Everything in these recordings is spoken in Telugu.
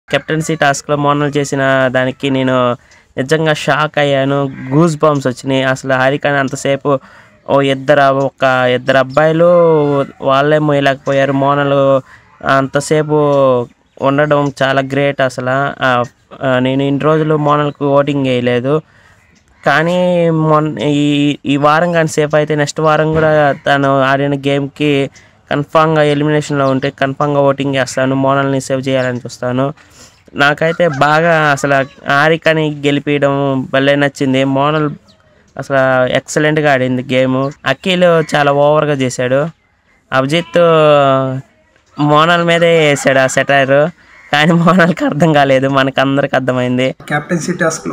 కెప్టెన్సీ టాస్క్లో మోనల్ చేసిన దానికి నేను నిజంగా షాక్ అయ్యాను గూస్ బాంబ్స్ వచ్చినాయి అసలు హారికని అంతసేపు ఓ ఇద్దరు ఒక ఇద్దరు అబ్బాయిలు వాళ్ళే మోయలేకపోయారు మోనలు అంతసేపు ఉండడం చాలా గ్రేట్ అసలు ఆ, ఆ, నేను ఇన్ని రోజులు మోనల్కు ఓటింగ్ వేయలేదు కానీ మొన్న ఈ ఈ వారం కానీ సేఫ్ అయితే నెక్స్ట్ వారం కూడా తను ఆడిన గేమ్కి కన్ఫామ్గా ఎలిమినేషన్లో ఉంటే కన్ఫామ్గా ఓటింగ్ చేస్తాను మోనల్ని సేవ్ చేయాలని చూస్తాను నాకైతే బాగా అసలు ఆరికని గెలిపించడం భలే నచ్చింది మోనల్ అసలు ఎక్సలెంట్గా ఆడింది గేమ్ అఖిల్ చాలా ఓవర్గా చేశాడు అభిజిత్ మోనల్ మీదే వేసాడు ఆ సెటైర్ కానీ మోనల్కి అర్థం కాలేదు మనకు అందరికి అర్థమైంది క్యాప్టెన్సీ టాస్క్లో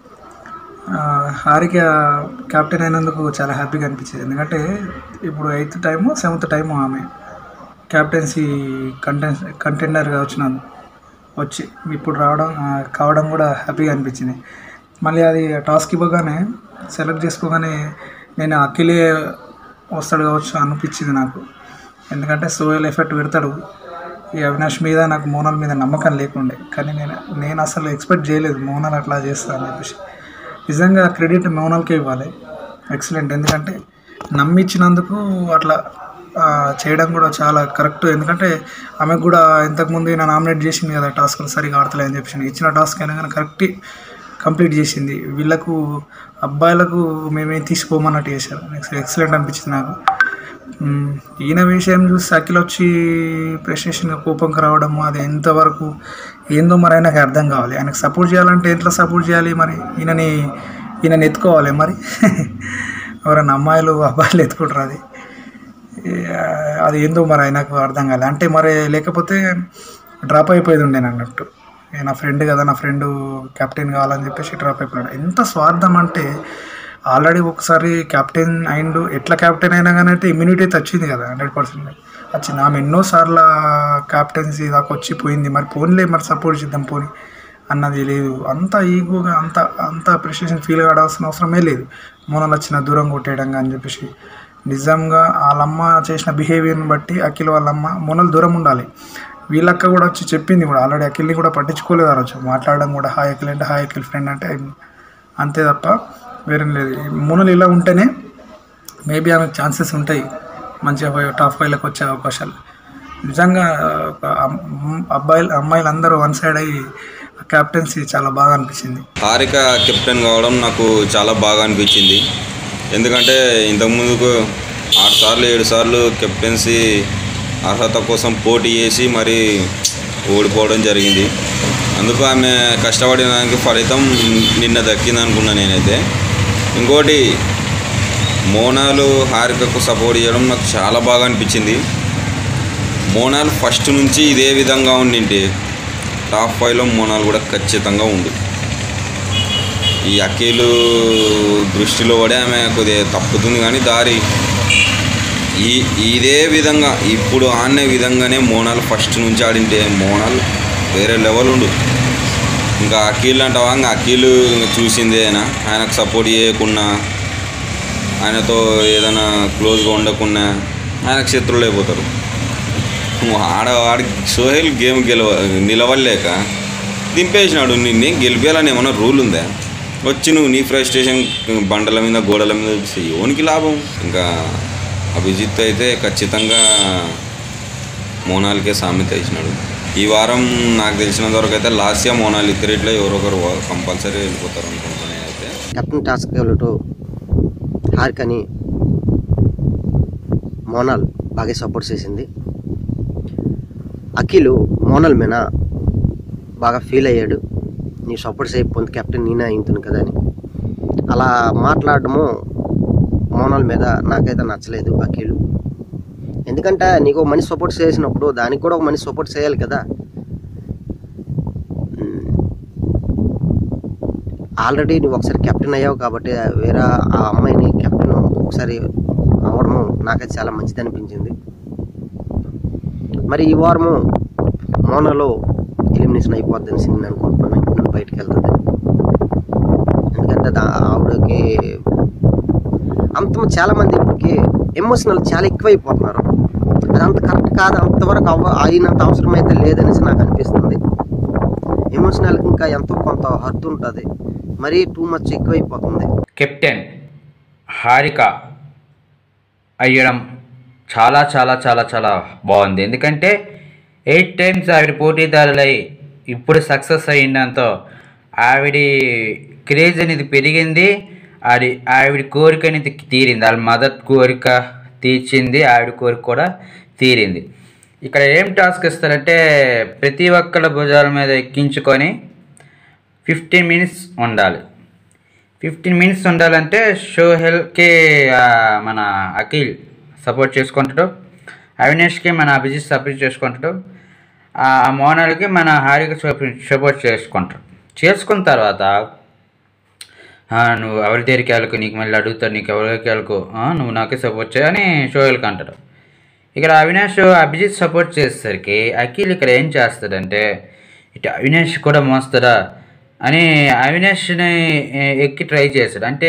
ఆ, హారిక క్యాప్టెన్ అయినందుకు చాలా హ్యాపీగా అనిపించింది ఎందుకంటే ఇప్పుడు ఎయిత్ టైము సెవెంత్ టైము ఆమె క్యాప్టెన్సీ కంటెన్ కంటెండర్గా వచ్చినాను వచ్చి ఇప్పుడు రావడం ఆ, కావడం కూడా హ్యాపీగా అనిపించింది మళ్ళీ అది టాస్క్ ఇవ్వగానే సెలెక్ట్ చేసుకోగానే నేను అఖిలే వస్తాడు కావచ్చు అనిపించింది నాకు ఎందుకంటే సోయల్ ఎఫెక్ట్ పెడతాడు ఈ అవినాష్ మీద నాకు మోనల్ మీద నమ్మకం లేకుండే కానీ నేను నేను అసలు ఎక్స్పెక్ట్ చేయలేదు మోనల్ అట్లా చేస్తా అని చెప్పేసి నిజంగా క్రెడిట్ మోనల్కే ఇవ్వాలి ఎక్సలెంట్ ఎందుకంటే నమ్మించినందుకు అట్లా ఆ, చేయడం కూడా చాలా కరెక్ట్ ఎందుకంటే ఆమెకు కూడా ఇంతకుముందు ఈయన నామినేట్ చేసింది కదా టాస్క్లు సరిగా ఆడతలే అని చెప్పేసి ఇచ్చిన టాస్క్ అయినా కానీ కరెక్ట్ కంప్లీట్ చేసింది వీళ్ళకు అబ్బాయిలకు మేమేం తీసుకోమన్నట్టు చేశారు ఎక్సలెంట్ అనిపించింది నాకు మ్మ్. ఈయన విషయం చూసి అఖిల్ వచ్చి ప్రెస్టేషన్గా కోపంకి రావడము అది ఎంతవరకు ఏందో మరి ఆయనకి అర్థం కావాలి ఆయనకు సపోర్ట్ చేయాలంటే ఎట్లా సపోర్ట్ చేయాలి మరి ఈయనని ఈయనని ఎత్తుకోవాలి మరి ఎవరైనా అమ్మాయిలు అబ్బాయిలు ఎత్తుకుంటారు అది ఏ, అది ఏందో మరి ఆయనకు అర్థం కాలే అంటే మరి లేకపోతే డ్రాప్ అయిపోయేది ఉండే అన్నట్టు ఏ, నా ఫ్రెండ్ కదా నా ఫ్రెండ్ కెప్టెన్ కావాలని చెప్పేసి డ్రాప్ అయిపోయాడు ఎంత స్వార్థం అంటే ఆల్రెడీ ఒకసారి కెప్టెన్ అయిండు ఎట్లా కెప్టెన్ అయినా కానీ అయితే ఇమ్యూనిటీ అయితే వచ్చింది కదా హండ్రెడ్ పర్సెంట్ వచ్చింది ఆమె ఎన్నోసార్లు క్యాప్టెన్సీ దాకా వచ్చి పోయింది మరి పోన్లే మరి సపోర్ట్ చేద్దాం పోని అన్నది లేదు అంత ఈగోగా అంత అంత అప్రిషియేషన్ ఫీల్ కావాల్సిన అవసరమే లేదు మోనల్ వచ్చిన దూరం కొట్టేయడం అని చెప్పేసి నిజంగా వాళ్ళమ్మ చేసిన బిహేవియర్ని బట్టి అఖిల్ వాళ్ళమ్మ మోనల్ దూరం ఉండాలి వీళ్ళక్క కూడా వచ్చి చెప్పింది కూడా ఆల్రెడీ అఖిల్ని కూడా పట్టించుకోలేదు ఆ రోజు మాట్లాడడం కూడా హాయ్ అఖిల్ అంటే హాయ్ అఖిల్ ఫ్రెండ్ అంటే అంతే తప్ప వేరే లేదు మోనల్ ఇలా ఉంటేనే మేబీ ఆమెకు ఛాన్సెస్ ఉంటాయి మంచిగా పోయి టాప్ ఫైవ్లకు వచ్చే అవకాశాలు నిజంగా ఒక అమ్- అబ్బాయిలు అమ్మాయిలు అందరూ వన్ సైడ్ అయ్యి క్యాప్టెన్సీ చాలా బాగా అనిపించింది హారిక కెప్టెన్ కావడం నాకు చాలా బాగా అనిపించింది ఎందుకంటే ఇంతకుముందుకు ఆరు సార్లు ఏడు సార్లు కెప్టెన్సీ అర్హత కోసం పోటీ చేసి మరి ఓడిపోవడం జరిగింది అందుకు ఆమె కష్టపడిన దానికి ఫలితం నిన్న దక్కింది అనుకున్నా నేనైతే ఇంకోటి మోనాలు హారికకు సపోర్ట్ చేయడం నాకు చాలా బాగా అనిపించింది మోనాల్ ఫస్ట్ నుంచి ఇదే విధంగా ఉండింటే టాప్ ఫైవ్లో మోనాల్ కూడా ఖచ్చితంగా ఉండు ఈ అఖిలు దృష్టిలో పడి ఆమె కొద్దిగా తప్పుతుంది కానీ దారి ఈ ఇదే విధంగా ఇప్పుడు ఆడిన విధంగానే మోనాల్ ఫస్ట్ నుంచి ఆడింటే మోనాల్ వేరే లెవెల్ ఉండు ఇంకా అఖిల్ అంటావా ఇంకా అఖిల్ చూసిందే ఆయన ఆయనకు సపోర్ట్ చేయకుండా ఆయనతో ఏదైనా క్లోజ్గా ఉండకుండా ఆయనకు శత్రువులు అయిపోతారు ఆడ ఆడి సోహెల్ గేమ్ గెలవ నిలవలేక దింపేసినాడు నిన్ను గెలిపేయాలని ఏమన్నా రూల్ ఉందా వచ్చి నువ్వు నీ ఫ్రస్ట్రేషన్ బండల మీద గోడల మీద చూస్తే ఎవనికి లాభం ఇంకా అభిజిత్ అయితే ఖచ్చితంగా మోనాల్కే సామెత ఇచ్చినాడు ఈ వారం నాకు తెలిసినంత వరకు అయితే లాస్యా మోనాల్ ఇద్దరిట్లో ఎవరొకరు కంపల్సరీ వెళ్ళిపోతారు అనుకుంటున్నాను అయితే కెప్టెన్ టాస్క్ వెళ్ళటు హారికని మోనాల్ బాగా సపోర్ట్ చేసింది అఖిలు మోనల్ మీద బాగా ఫీల్ అయ్యాడు నీ సపోర్ట్ చేయకపోతే కెప్టెన్ నేనే అయింతుంది కదా అని అలా మాట్లాడడము మోనల్ మీద నాకైతే నచ్చలేదు అఖిలు ఎందుకంటే నీకు ఒక మనిషి సపోర్ట్ చేసినప్పుడు దానికి కూడా ఒక మనిషి సపోర్ట్ చేయాలి కదా ఉమ్, ఆల్రెడీ నువ్వు ఒకసారి కెప్టెన్ అయ్యావు కాబట్టి వేరే ఆ అమ్మాయిని కెప్టెన్ ఒకసారి అవ్వడము నాకైతే చాలా మంచిది అనిపించింది మరి ఈ వారము మోనలో ఎలిమినేషన్ అయిపోద్దని నేను అనుకుంటున్నాను నన్ను బయటికి వెళ్తుంది ఎందుకంటే దా ఆవిడకి అంత చాలా మంది ఇప్పటికి ఎమోషనల్ చాలా ఎక్కువైపోతున్నారు అది అంత కరెక్ట్ కాదు అంతవరకు అవ్వ అయినంత అవసరం అయితే లేదనేసి నాకు అనిపిస్తుంది ఎమోషనల్కి ఇంకా ఎంతో కొంత హద్దు ఉంటుంది మరీ టూ మచ్ ఎక్కువైపోతుంది కెప్టెన్ హారిక అయ్యడం చాలా చాలా చాలా చాలా బాగుంది ఎందుకంటే ఎయిట్ టైమ్స్ ఆవిడ పోటీదారులై ఇప్పుడు సక్సెస్ అయిందంతో ఆవిడ క్రేజ్ అనేది పెరిగింది అది ఆవిడ కోరిక అనేది తీరింది వాళ్ళ మదర్ కోరిక తీర్చింది ఆవిడ కోరిక కూడా తీరింది ఇక్కడ ఏం టాస్క్ ఇస్తారంటే ప్రతి ఒక్కళ్ళ భుజాల మీద ఎక్కించుకొని ఫిఫ్టీన్ మినిట్స్ ఉండాలి ఫిఫ్టీన్ మినిట్స్ ఉండాలంటే షోహెల్కి ఆ, మన అఖిల్ సపోర్ట్ చేసుకుంటాడు అవినేష్కి మన అభిజిత్ సపోర్ట్ చేసుకుంటాడు ఆ మోనాల్కి మన హారిక సపోర్ట్ చేసుకుంటాడు చేసుకున్న తర్వాత "ఆ, నువ్వు ఎవరి దగ్గరికి వెళ్ళకు నీకు మళ్ళీ అడుగుతాడు నీకు ఎవరికి వెళ్ళకు "ఆ, నువ్వు నాకే సపోర్ట్ చేయని షోహెల్కి అంటాడు ఇక్కడ అవినాష్ అభిజిత్ సపోర్ట్ చేసేసరికి అఖిల్ ఇక్కడ ఏం చేస్తాడంటే ఇటు అవినాష్ కూడా మోస్తాడా అని అవినాష్ని ఎ- ఎక్కి ట్రై చేశాడు అంటే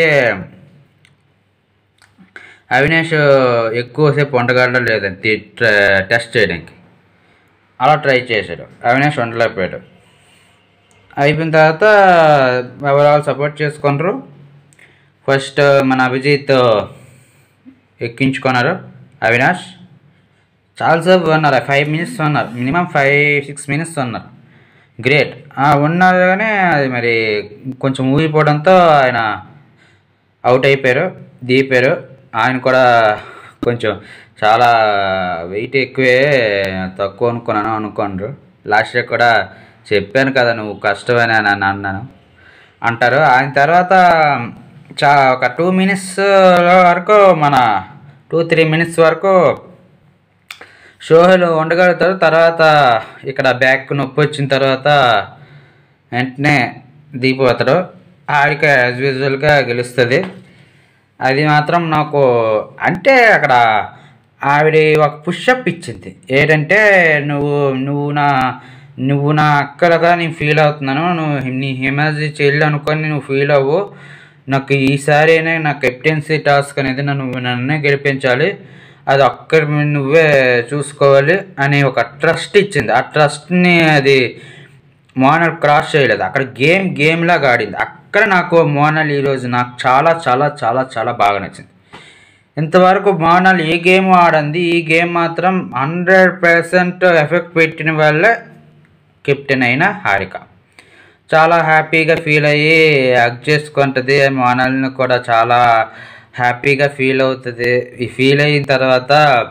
అవినాష్ ఎక్కువసేపు వండగలడం లేదంటే ట్ర- టెస్ట్ చేయడానికి అలా ట్రై చేశాడు అవినాష్ వండలేకపోయాడు అయిపోయిన తర్వాత ఎవరు సపోర్ట్ చేసుకున్నారు ఫస్ట్ మన అభిజిత్ ఎక్కించుకున్నారు అవినాష్ చాలాసేపు ఉన్నారు ఫైవ్ మినిట్స్ ఉన్నారు మినిమం ఫైవ్ సిక్స్ మినిట్స్ ఉన్నారు గ్రేట్ ఉన్నారు కానీ అది మరి కొంచెం ఊగిపోవడంతో ఆయన అవుట్ అయిపోయారు దిగిపోయారు ఆయన కూడా కొంచెం చాలా వెయిట్ ఎక్కువే తక్కువ అనుకున్నాను అనుకోండ్రు లాస్ట్ ఇయర్ కూడా చెప్పాను కదా నువ్వు కష్టమని అని అన్నాను అంటారు ఆయన తర్వాత చా ఒక టూ మినిట్స్ వరకు మన టూ త్రీ మినిట్స్ వరకు షోహెల్ ఉండగలుగుతారు తర్వాత ఇక్కడ బ్యాక్ నొప్పి వచ్చిన తర్వాత వెంటనే దిగిపోతాడు ఆడిక యాజ్ యూజువల్గా గెలుస్తుంది అది మాత్రం నాకు అంటే అక్కడ ఆవిడ ఒక పుషప్ ఇచ్చింది ఏంటంటే నువ్వు నువ్వు నా నువ్వు నా అక్కలుగా నేను ఫీల్ అవుతున్నాను నువ్వు నీ హిమాజీ చెల్లి అనుకొని నువ్వు ఫీల్ అవ్వు నాకు ఈసారి అయినా నా కెప్టెన్సీ టాస్క్ అనేది నన్ను నన్నే గెలిపించాలి అది ఒక్కరి మీద నువ్వే చూసుకోవాలి అని ఒక ట్రస్ట్ ఇచ్చింది ఆ ట్రస్ట్ని అది మోనల్ క్రాస్ చేయలేదు అక్కడ గేమ్ గేమ్ లాగా ఆడింది అక్కడ నాకు మోనల్ ఈరోజు నాకు చాలా చాలా చాలా చాలా బాగా నచ్చింది ఇంతవరకు మోనల్ ఏ గేమ్ ఆడింది ఈ గేమ్ మాత్రం హండ్రెడ్ పర్సెంట్ ఎఫెక్ట్ పెట్టిన వాళ్ళే కెప్టెన్ అయిన హారిక చాలా హ్యాపీగా ఫీల్ అయ్యి హగ్ చేసుకుంటుంది మోనల్ని కూడా చాలా హ్యాపీగా ఫీల్ అవుతుంది ఈ ఫీల్ అయిన తర్వాత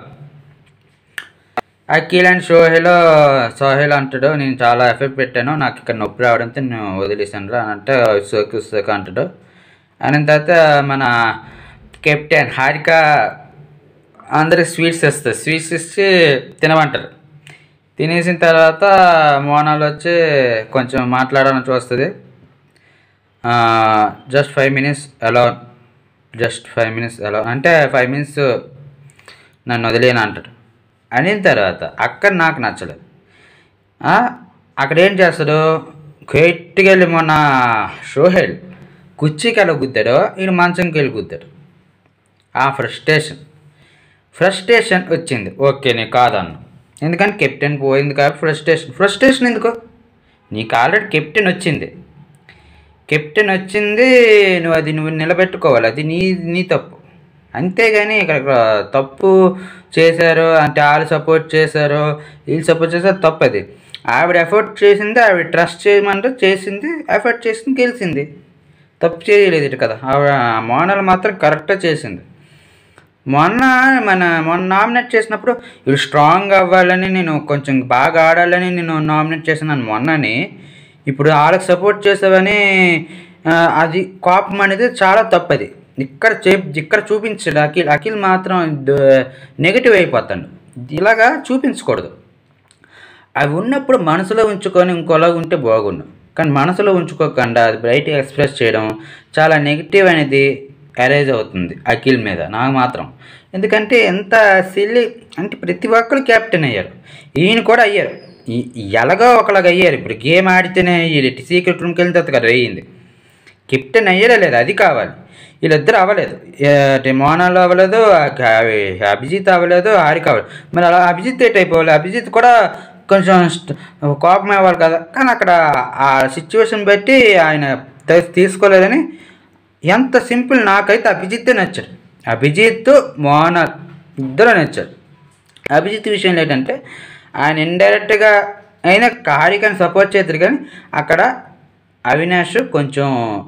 అఖిల్ అండ్ సోహెల్ సోహెల్ అంటాడు నేను చాలా ఎఫెక్ట్ పెట్టాను నాకు ఇక్కడ నొప్పి రావడంతో నేను వదిలేసాను రా అని అంటే సోకి సోకి అంటాడు అయిన తర్వాత మన కెప్టెన్ హారిక అందరికి స్వీట్స్ ఇస్తుంది స్వీట్స్ ఇచ్చి తినమంటారు తినేసిన తర్వాత మోనాలు వచ్చి కొంచెం మాట్లాడాలని చూస్తుంది just five minutes alone just five minutes alone అంటే ఫైవ్ మినిట్స్ నన్ను వదిలేను అంటాడు అయిన తర్వాత అక్కడ నాకు నచ్చలేదు ఆ, అక్కడ ఏం చేస్తాడు గట్టిగా వెళ్ళి మొన్న షోహెల్ కుర్చీకి ఎలా గుద్దాడో ఈయన మంచంకి వెళ్ళి గుద్దాడు ఆ ఫ్రస్ట్రేషన్ ఫ్రస్ట్రేషన్ వచ్చింది ఓకే నీ కాదన్ను ఎందుకంటే కెప్టెన్ పోయింది కాబట్టి ఫ్రస్ట్రేషన్ ఫ్రస్ట్రేషన్ ఎందుకు నీకు ఆల్రెడీ కెప్టెన్ వచ్చింది కెప్టెన్ వచ్చింది నువ్వు అది నువ్వు నిలబెట్టుకోవాలి అది నీ నీ తప్పు అంతేగాని ఇక్కడ తప్పు చేశారు అంటే వాళ్ళు సపోర్ట్ చేశారు వీళ్ళు సపోర్ట్ చేశారు తప్పు అది ఆవిడ ఎఫర్ట్ చేసింది ఆవిడ ట్రస్ట్ చేయమంటే చేసింది ఎఫర్ట్ చేసింది గెలిచింది తప్పు చేయలేదు ఇటు కదా ఆవిడ మోనల్ మాత్రం కరెక్ట్గా చేసింది మొన్న మన మొన్న నామినేట్ చేసినప్పుడు వీళ్ళు స్ట్రాంగ్ అవ్వాలని నేను కొంచెం బాగా ఆడాలని నేను నామినేట్ చేసినాను మొన్నని ఇప్పుడు వాళ్ళకి సపోర్ట్ చేసావని ఆ, అది కోపం అనేది చాలా తప్పది ఇక్కడ చే ఇక్కడ చూపించాడు అఖిల్ అఖిల్ మాత్రం నెగిటివ్ అయిపోతాడు ఇలాగా చూపించకూడదు అవి ఉన్నప్పుడు మనసులో ఉంచుకొని ఇంకోలా ఉంటే బాగుండు కానీ మనసులో ఉంచుకోకుండా అది బయటగా ఎక్స్ప్రెస్ చేయడం చాలా నెగిటివ్ అనేది అరైజ్ అవుతుంది అఖిల్ మీద నాకు మాత్రం ఎందుకంటే ఎంత సిల్లి అంటే ప్రతి ఒక్కరు కెప్టెన్ అయ్యారు ఈయన కూడా అయ్యారు ఈ- ఎలాగో ఒకలాగా అయ్యారు ఇప్పుడు గేమ్ ఆడితేనే వీళ్ళు సీక్రెట్ రూమ్కి వెళ్ళిన తర్వాత కదా వేయింది కెప్టెన్ అయ్యారా లేదు అది కావాలి వీళ్ళిద్దరు అవ్వలేదు ఏ, మోనాలు అవ్వలేదు ఆ- ఆ- అభిజిత్ అవ్వలేదు హారిక అవ్వలేదు మరి అలా అభిజిత్ ఎట్ అయిపోవాలి అభిజిత్ కూడా కొంచెం స్ట్- కోపం అవ్వాలి కదా కానీ అక్కడ ఆ సిచ్యువేషన్ బట్టి ఆయన తీ- తీసుకోలేదని ఎంత సింపుల్ నాకైతే అభిజిత్ నచ్చాడు అభిజిత్ మోహన్ ఇద్దరు నచ్చాడు అభిజిత్ విషయంలో ఏంటంటే ఆయన ఇండైరెక్ట్గా అయినా హారికని సపోర్ట్ చేద్దరు కానీ అక్కడ అవినాష్ కొంచెం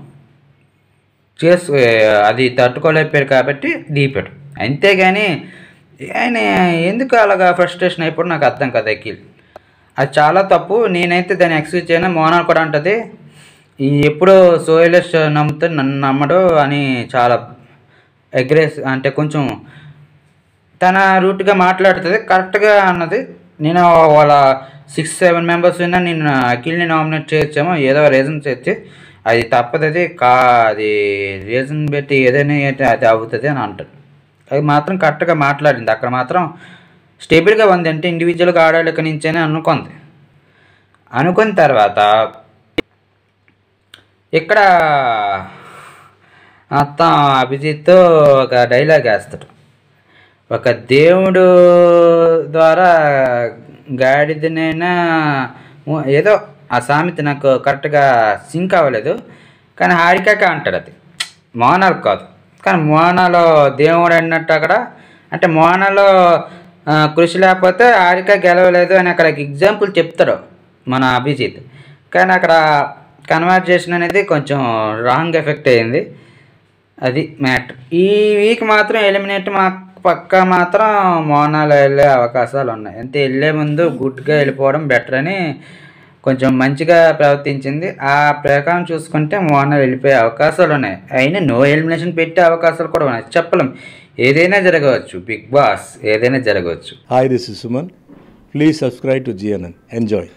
చేసు అది తట్టుకోలేకపోయాడు కాబట్టి దిగిపోయాడు అంతేగాని ఆయన ఎందుకు అలాగా ఫ్రస్ట్రేషన్ అయిపోయి నాకు అర్థం కదా అఖిల్ అది చాలా తప్పు నేనైతే దాన్ని ఎక్స్క్యూజ్ చేయను మోనాల్ కూడా అంటది ఈ ఎప్పుడు సోయలెస్ నమ్ముతే నన్ను నమ్మడు అని చాలా అగ్రెస్ అంటే కొంచెం తన రూట్గా మాట్లాడుతుంది కరెక్ట్గా అన్నది నేను వాళ్ళ సిక్స్ సెవెన్ మెంబర్స్ ఉన్నా నేను అఖిల్ని నామినేట్ చేయొచ్చేమో ఏదో రీజన్ చేస్తే అది తప్పదది కా అది రీజన్ పెట్టి ఏదైనా అయితే అది అవుతుంది అని అంటాడు అది మాత్రం కరెక్ట్గా మాట్లాడింది అక్కడ మాత్రం స్టేబుల్గా ఉంది అంటే ఇండివిజువల్గా ఆడాలి నుంచే అనుకుంది అనుకున్న తర్వాత ఇక్కడ మొత్తం అభిజిత్ ఒక డైలాగ్ వేస్తాడు ఒక దేవుడు ద్వారా గాడిదనైనా ఉ- ఏదో ఆ సామెత నాకు కరెక్ట్గా సింక్ అవ్వలేదు కానీ హారికాక అంటాడు అది మోనాలు కాదు కానీ మోనాలో దేవుడు అన్నట్టు అక్కడ అంటే మోనాలో ఆ, కృషి లేకపోతే హారిక గెలవలేదు అని అక్కడ ఎగ్జాంపుల్ చెప్తాడు మన అభిజిత్ కానీ అక్కడ కన్వర్జేషన్ అనేది కొంచెం రాంగ్ ఎఫెక్ట్ అయింది అది మ్యాటర్ ఈ వీక్ మాత్రం ఎలిమినేట్ మా పక్క మాత్రం మోనాలు వెళ్ళే అవకాశాలు ఉన్నాయి అంతే వెళ్ళే ముందు గుడ్గా వెళ్ళిపోవడం బెటర్ అని కొంచెం మంచిగా ప్రవర్తించింది ఆ ప్రకారం చూసుకుంటే మోనాలు వెళ్ళిపోయే అవకాశాలు ఉన్నాయి అయినా నో ఎలిమినేషన్ పెట్టే అవకాశాలు కూడా ఉన్నాయి చెప్పలేం ఏదైనా జరగవచ్చు బిగ్ బాస్ ఏదైనా జరగవచ్చు Hi, this is Suman. Please subscribe to GNN. Enjoy.